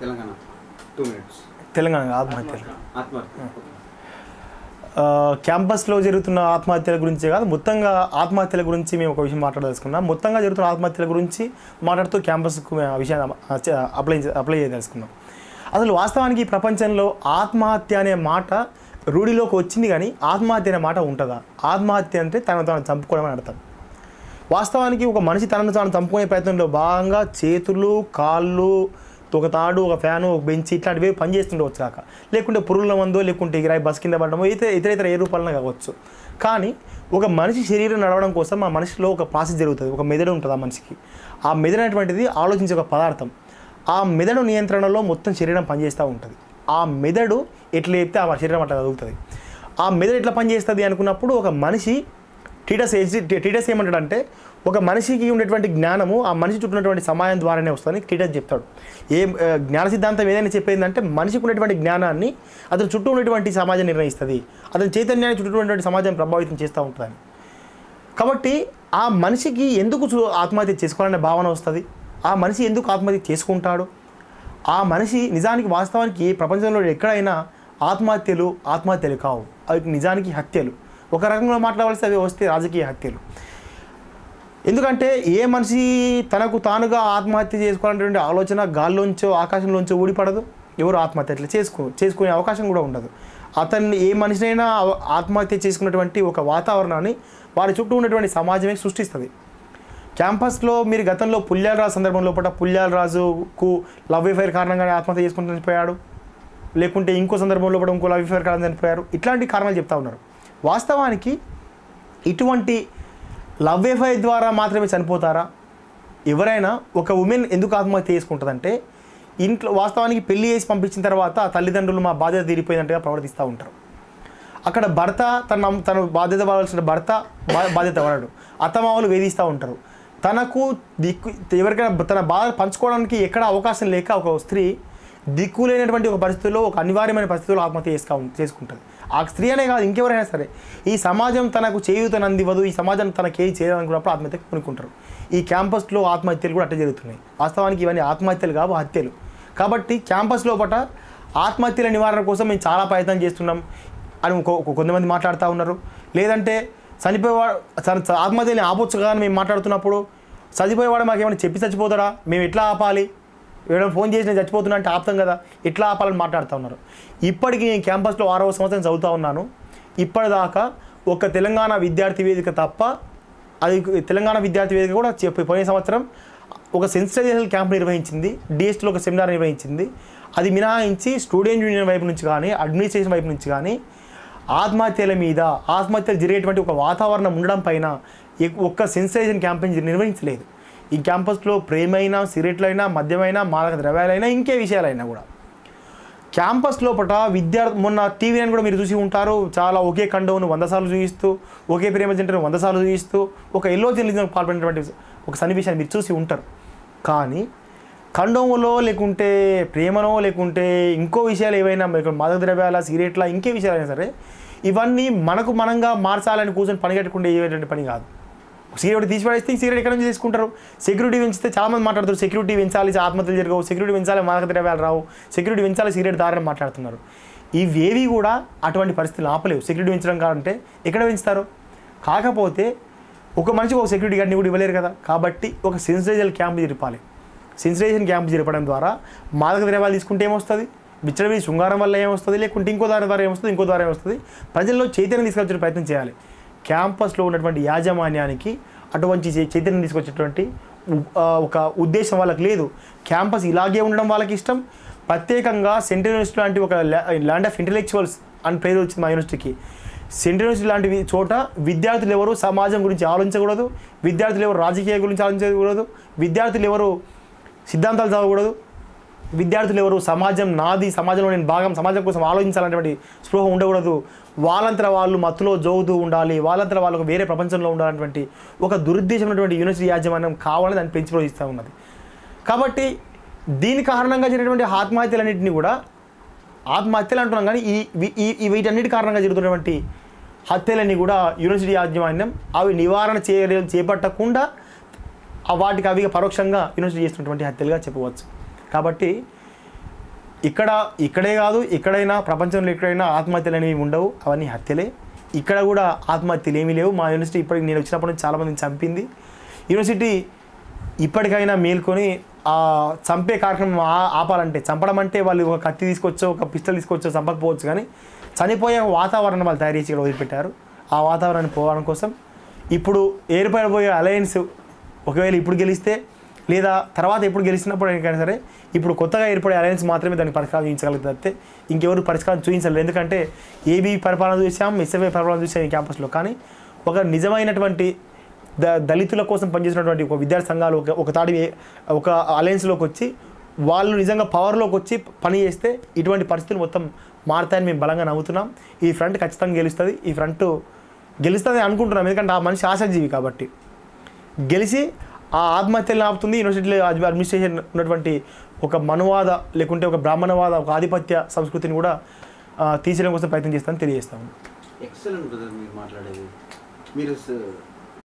Telangana two minutes Telangana ఆత్మహత్యలు ఆత్మహత్య ఆ, క్యాంపస్లో జరుగుతున్న ఆత్మహత్యల గురించే కాదు మొత్తంగా ఆత్మహత్యల గురించి మేము ఒక విషయం మాట్లాడదలుచుకున్నాం మొత్తంగా జరుగుతున్న ఆత్మహత్యల గురించి మాట్లాడుతూ క్యాంపస్కు మేము ఆ విషయాన్ని అ- చ- అప్లై చే- అప్లై చేయదలుచుకున్నాం అసలు వాస్తవానికి ఈ ప్రపంచంలో ఆత్మహత్య అనే మాట రూఢిలోకి వచ్చింది కానీ ఆత్మహత్య అనే మాట ఉంటుందా ఆత్మహత్య అంటే తనను తాను చంపుకోవడం అని అర్థం వాస్తవానికి ఒక మనిషి తనను తాను చంపుకునే ప్రయత్నంలో భాగంగా చేతులు కాళ్ళు ఒక తాడు ఒక ఫ్యాను ఒక బెంచ్ ఇట్లాంటివి పనిచేస్తుండవచ్చు కాక లేకుంటే పురుగుల మందో లేకుంటే ఎగిరాయి బస్ కింద పడడమో ఇతర ఇతర ఇతర ఏ రూపాలన కావచ్చు కానీ ఒక మనిషి శరీరం నడవడం కోసం ఆ మనిషిలో ఒక ప్రాసెస్ జరుగుతుంది ఒక మెదడు ఉంటుంది ఆ మనిషికి ఆ మెదడు అనేటువంటిది ఆలోచించే ఒక పదార్థం ఆ మెదడు నియంత్రణలో మొత్తం శరీరం పనిచేస్తూ ఉంటుంది ఆ మెదడు ఎట్లా చెప్తే ఆ శరీరం అట్లా కదులుతుంది ఆ మెదడు ఎట్లా పనిచేస్తుంది అనుకున్నప్పుడు ఒక మనిషి టీటస్ ఏజ్- టీటస్ ఏమంటాడంటే ఒక మనిషికి ఉండేటువంటి జ్ఞానము ఆ మనిషి చుట్టూ ఉన్నటువంటి సమాజం ద్వారానే వస్తుందని టీటస్ చెప్తాడు ఏ ఆ, జ్ఞాన సిద్ధాంతం ఏదైనా చెప్పేందంటే మనిషికి ఉన్నటువంటి జ్ఞానాన్ని అతని చుట్టూ ఉన్నటువంటి సమాజం నిర్ణయిస్తుంది అతని చైతన్యాన్ని చుట్టూ ఉన్నటువంటి సమాజం ప్రభావితం చేస్తూ ఉంటుందని కాబట్టి ఆ మనిషికి ఎందుకు చూ- ఆత్మహత్య చేసుకోవాలనే భావన వస్తుంది ఆ మనిషి ఎందుకు ఆత్మహత్య చేసుకుంటాడు ఆ మనిషి నిజానికి వాస్తవానికి ప్రపంచంలో ఎక్కడైనా ఆత్మహత్యలు ఆత్మహత్యలు కావు అవి నిజానికి హత్యలు ఒక రకంలో మాట్లాడవలసి అవి వస్తే రాజకీయ హత్యలు ఎందుకంటే ఏ మనిషి తనకు తానుగా ఆత్మహత్య చేసుకోవాలనేటువంటి ఆలోచన గాల్లోంచో ఆకాశంలోంచో ఊడిపడదు ఎవరు ఆత్మహత్య అట్లా చేసుకో చేసుకునే అవకాశం కూడా ఉండదు అతన్ని ఏ మనిషినైనా అవ- ఆత్మహత్య చేసుకున్నటువంటి ఒక వాతావరణాన్ని వారి చుట్టూ ఉన్నటువంటి సమాజమే సృష్టిస్తుంది క్యాంపస్లో మీరు గతంలో పుల్యాలరాజు సందర్భంలో పూట పుల్యాలరాజుకు లవ్ అఫైర్ కారణంగానే ఆత్మహత్య చేసుకుని చనిపోయాడు లేకుంటే ఇంకో సందర్భంలో కూడా ఇంకో లవ్ అఫైర్ కారణంగా చనిపోయారు ఇట్లాంటి కారణాలు చెప్తా ఉన్నారు వాస్తవానికి ఇటువంటి లవ్ ఎఫ్ఐ ద్వారా మాత్రమే చనిపోతారా ఎవరైనా ఒక ఉమెన్ ఎందుకు ఆత్మహత్య చేసుకుంటుందంటే ఇంట్లో వాస్తవానికి పెళ్లి చేసి పంపించిన తర్వాత ఆ తల్లిదండ్రులు మా బాధ్యత తీరిపోయినట్టుగా ప్రవర్తిస్తూ ఉంటారు అక్కడ భర్త తన తన బాధ్యత పడాల్సిన భర్త బా- బాధ్యత పడడు అత్తమామలు వేధిస్తూ ఉంటారు తనకు దిక్కు ఎవరికైనా తన బాధ పంచుకోవడానికి ఎక్కడ అవకాశం లేక ఒక స్త్రీ దిక్కు లేనటువంటి ఒక పరిస్థితుల్లో ఒక అనివార్యమైన పరిస్థితుల్లో ఆత్మహత్య చేసుకా చేసుకుంటుంది ఆ స్త్రీ అనే కాదు ఇంకెవరైనా సరే ఈ సమాజం తనకు చేయూతను అందివ్వదు ఈ సమాజం తనకి ఏది చేయాలనుకున్నప్పుడు ఆత్మహత్యకు కొనుక్కుంటారు ఈ క్యాంపస్లో ఆత్మహత్యలు కూడా అట్టే జరుగుతున్నాయి వాస్తవానికి ఇవన్నీ ఆత్మహత్యలు కావు హత్యలు కాబట్టి క్యాంపస్ లోపల ఆత్మహత్యల నివారణ కోసం మేము చాలా ప్రయత్నం చేస్తున్నాం అని కొ- కొ- కొంతమంది మాట్లాడుతూ ఉన్నారు లేదంటే చనిపోయేవాడు చ- చ- ఆత్మహత్యని ఆపొచ్చు కదా అని మేము మాట్లాడుతున్నప్పుడు చనిపోయేవాడు మాకేమైనా చెప్పి చచ్చిపోతాడా మేము ఎట్లా ఆపాలి ఎవరైనా ఫోన్ చేసి నేను చచ్చిపోతున్నా అంటే ఆపుతాం కదా ఎట్లా ఆపాలని మాట్లాడుతూ ఉన్నారు ఇప్పటికీ నేను క్యాంపస్లో ఆరవ సంవత్సరం చదువుతూ ఉన్నాను ఇప్పటిదాకా ఒక తెలంగాణ విద్యార్థి వేదిక తప్ప అది తెలంగాణ విద్యార్థి వేదిక కూడా చెప్పి పోయిన సంవత్సరం ఒక సెన్సిటైజేషన్ క్యాంప్ నిర్వహించింది డిఎస్టీలో ఒక సెమినార్ నిర్వహించింది అది మినహాయించి స్టూడెంట్ యూనియన్ వైపు నుంచి కానీ అడ్మినిస్ట్రేషన్ వైపు నుంచి కానీ ఆత్మహత్యల మీద ఆత్మహత్యలు జరిగేటువంటి ఒక వాతావరణం ఉండడం పైన ఎక్- ఒక్క సెన్సిటైజేషన్ క్యాంపెయిన్ నిర్వహించలేదు ఈ క్యాంపస్లో ప్రేమైనా సిగరెట్లైనా మద్యమైనా మాదక ద్రవ్యాలైనా ఇంకే విషయాలైనా కూడా క్యాంపస్ లోపల విద్యార్థి మొన్న టీవీ అని కూడా మీరు చూసి ఉంటారు చాలా ఒకే కండోను వంద సార్లు చూపిస్తూ ఒకే ప్రేమ జంటను వంద సార్లు చూపిస్తూ ఒక ఎల్లో జర్నలిజం పాల్పడినటువంటి ఒక సన్నివేశాన్ని మీరు చూసి ఉంటారు కానీ కండోములో లేకుంటే ప్రేమనో లేకుంటే ఇంకో విషయాలు ఏవైనా మీకు మాదక ద్రవ్యాల సిగరెట్ల ఇంకే విషయాలైనా సరే ఇవన్నీ మనకు మనంగా మార్చాలని కూర్చొని పని కట్టుకుంటే ఏటువంటి పని కాదు సిగరెట్ తీసి పడేస్తే ఈ సిగరెట్ ఎక్కడ నుంచి తీసుకుంటారు సెక్యూరిటీ పెంచితే చాలామంది మాట్లాడుతారు సెక్యూరిటీ పెంచాలి ఆత్మహత్యలు జరగవు సెక్యూరిటీ పెంచాలి మాదక ద్రవ్యాలు రావు సెక్యూరిటీ పెంచాలి సిగరెట్ దారిని మాట్లాడుతున్నారు ఇవేవి కూడా అటువంటి పరిస్థితులు ఆపలేవు సెక్యూరిటీ పెంచడం కావాలంటే ఎక్కడ పెంచుతారు కాకపోతే ఒక మనిషికి ఒక సెక్యూరిటీ గార్డ్ని కూడా ఇవ్వలేరు కదా కాబట్టి ఒక సెన్సిటైజల్ క్యాంప్ జరిపాలి సెన్సిటైజేషన్ క్యాంప్ జరపడం ద్వారా మాదక ద్రవ్యాలు తీసుకుంటే ఏమొస్తుంది బిచ్చడవి శృంగారం వల్ల ఏమొస్తుంది లేకుంటే ఇంకో దాని ద్వారా ఏమొస్తుంది ఇంకో ద్వారా ఏమొస్తుంది ప్రజల్లో చైతన్యం తీసుకొచ్చే ప్రయత్నం చేయాలి క్యాంపస్లో ఉన్నటువంటి యాజమాన్యానికి అటువంటి చై- చైతన్యం తీసుకొచ్చేటువంటి ఉ- ఆ, ఒక ఉద్దేశం వాళ్ళకి లేదు క్యాంపస్ ఇలాగే ఉండడం వాళ్ళకి ఇష్టం ప్రత్యేకంగా సెంట్రల్ యూనివర్సిటీ లాంటి ఒక ల్యాండ్ ఆఫ్ ఇంటలెక్చువల్స్ అని పేరు వచ్చింది మా యూనివర్సిటీకి సెంట్రల్ యూనివర్సిటీ లాంటి చోట విద్యార్థులు ఎవరు సమాజం గురించి ఆలోచించకూడదు విద్యార్థులు ఎవరు రాజకీయ గురించి ఆలోచించకూడదు విద్యార్థులు ఎవరు సిద్ధాంతాలు చదవకూడదు విద్యార్థులు ఎవరు సమాజం నాది సమాజంలో నేను భాగం సమాజం కోసం ఆలోచించాలనేటువంటి స్పృహ ఉండకూడదు వాళ్ళంతర వాళ్ళు మత్తులో జోగుతూ ఉండాలి వాళ్ళంతర వాళ్ళకు వేరే ప్రపంచంలో ఉండాలన్నటువంటి ఒక దురుద్దేశం ఉన్నటువంటి యూనివర్సిటీ యాజమాన్యం కావాలని దాన్ని పెంచి ప్రోత్సహిస్తూ ఉన్నది కాబట్టి దీని కారణంగా జరిగినటువంటి ఆత్మహత్యలన్నింటినీ కూడా ఆత్మహత్యలు అంటున్నాం కానీ ఈ వి- ఈ ఈ వీటన్నిటి కారణంగా జరుగుతున్నటువంటి హత్యలన్నీ కూడా యూనివర్సిటీ యాజమాన్యం అవి నివారణ చర్యలు చేపట్టకుండా ఆ వాటికి అవి పరోక్షంగా యూనివర్సిటీ చేస్తున్నటువంటి హత్యలుగా చెప్పవచ్చు కాబట్టి ఇక్కడ ఇక్కడే కాదు ఎక్కడైనా ప్రపంచంలో ఎక్కడైనా ఆత్మహత్యలు అనేవి ఉండవు అవన్నీ హత్యలే ఇక్కడ కూడా ఆత్మహత్యలు ఏమీ లేవు మా యూనివర్సిటీ ఇప్పటికి నేను వచ్చినప్పటి నుంచి చాలామందిని చంపింది యూనివర్సిటీ ఇప్పటికైనా మేల్కొని ఆ చంపే కార్యక్రమం ఆ- ఆపాలంటే చంపడం అంటే వాళ్ళు ఒక కత్తి తీసుకొచ్చో ఒక పిస్టల్ తీసుకొచ్చో చంపకపోవచ్చు కానీ చనిపోయే వాతావరణం వాళ్ళు తయారు చేసి ఇక్కడ వదిలిపెట్టారు ఆ వాతావరణాన్ని పోవడం కోసం ఇప్పుడు ఏర్పడబోయే అలయన్స్ ఒకవేళ ఇప్పుడు గెలిస్తే లేదా తర్వాత ఎప్పుడు గెలిచినప్పుడు అయినా సరే ఇప్పుడు కొత్తగా ఏర్పడే అలయన్స్ మాత్రమే దానికి పరిష్కారం చూపించగలుగుతుంది తప్పితే ఇంకెవరు పరిష్కారం చూపించలేదు ఎందుకంటే ఏబీ పరిపాలన చూసాం ఎస్ఎఫ్ఐ పరిపాలన చూసాం ఈ క్యాంపస్లో కానీ ఒక నిజమైనటువంటి ద దళితుల కోసం పనిచేసినటువంటి ఒక విద్యార్థి సంఘాలు ఒక ఒక తాడి ఒక అలయన్స్లోకి వచ్చి వాళ్ళు నిజంగా పవర్లోకి వచ్చి పని చేస్తే ఇటువంటి పరిస్థితులు మొత్తం మారుతాయని మేము బలంగా నమ్ముతున్నాం ఈ ఫ్రంట్ ఖచ్చితంగా గెలుస్తుంది ఈ ఫ్రంట్ గెలుస్తుంది అనుకుంటున్నాం ఎందుకంటే ఆ మనిషి ఆశాజీవి కాబట్టి గెలిచి ఆ ఆత్మహత్యలను ఆపుతుంది యూనివర్సిటీలో అడ్మి- అడ్మినిస్ట్రేషన్ ఉన్నటువంటి ఒక మనువాద లేకుంటే ఒక బ్రాహ్మణవాద ఒక ఆధిపత్య సంస్కృతిని కూడా ఆ, తీసేయడం కోసం ప్రయత్నం చేస్తామని తెలియజేస్తాము ఎక్సలెంట్ బ్రదర్ మీరు మాట్లాడేది మీరు స-